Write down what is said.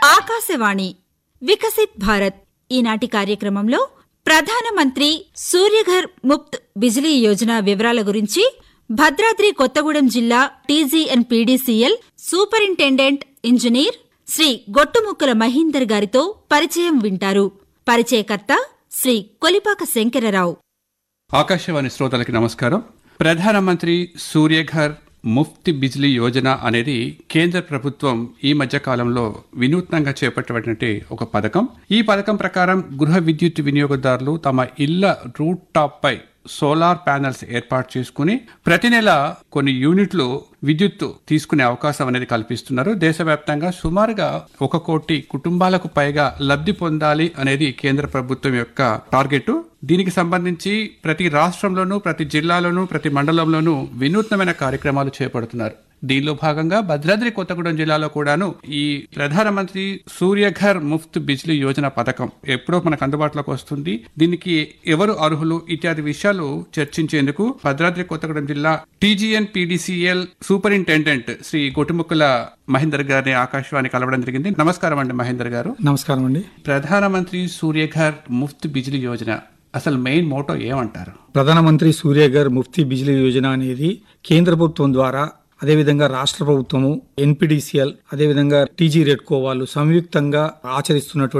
ఆకాశవాణి వికసిత్ భారత్ ఈనాటి కార్యక్రమంలో ప్రధానమంత్రి సూర్యఘర్ ముఫ్త్ బిజిలీ యోజన వివరాల గురించి భద్రాద్రి కొత్తగూడెం జిల్లా TGN PDCL superintendent engineer Shri Gottumukkala Mahender గారితో పరిచయం వింటారు పరిచయకర్త శ్రీ కొలిపాక శంకరరావు ఆకాశవాణి శ్రోతలకి నమస్కారం ప్రధానమంత్రి సూర్యఘర్ ముఫ్తి బిజ్లీ యోజన అనేది కేంద్ర ప్రభుత్వం ఈ మధ్య కాలంలో వినూత్నంగా చేపట్టినటువంటి ఒక పథకం ఈ పథకం ప్రకారం గృహ విద్యుత్ వినియోగదారులు తమ ఇళ్ల రూట్ టాప్ పై సోలార్ ప్యానెల్స్ ఏర్పాటు చేసుకుని ప్రతి నెల కొన్ని యూనిట్లు విద్యుత్ తీసుకునే అవకాశం అనేది కల్పిస్తున్నారు దేశవ్యాప్తంగా సుమారుగా ఒక కోటి కుటుంబాలకు పైగా లబ్ధి పొందాలి అనేది కేంద్ర ప్రభుత్వం యొక్క టార్గెట్ దీనికి సంబంధించి ప్రతి రాష్ట్రంలోనూ ప్రతి జిల్లాలోనూ ప్రతి మండలంలోనూ వినూత్నమైన కార్యక్రమాలు చేపడుతున్నారు దీనిలో భాగంగా భద్రాద్రి కొత్తగూడెం జిల్లాలో కూడాను ఈ ప్రధానమంత్రి సూర్యఘర్ ముఫ్త్ బిజ్లీ యోజన పథకం ఎప్పుడో మనకు అందుబాటులోకి వస్తుంది దీనికి ఎవరు అర్హులు ఇత్యాది విషయాలు చర్చించేందుకు భద్రాద్రి కొత్తగూడెం జిల్లా TGN PDCL superintendent Shri Gottumukkala Mahender గారిని ఆకాశవాణి కలవడం జరిగింది నమస్కారం అండి మహేందర్ గారు నమస్కారం అండి ప్రధానమంత్రి సూర్యఘర్ ముఫ్త్ బిజ్లీ యోజన అసలు మెయిన్ మోటో ఏమంటారు ప్రధానమంత్రి సూర్యఘర్ ముఫ్తీ బిజిలీ యోజన అనేది కేంద్ర ప్రభుత్వం ద్వారా అదేవిధంగా రాష్ట్ర ప్రభుత్వము ఎన్పిడిసిఎల్ అదేవిధంగా టీజీ రెడ్కో వాళ్ళు సంయుక్తంగా ఆచరిస్తున్నటువంటి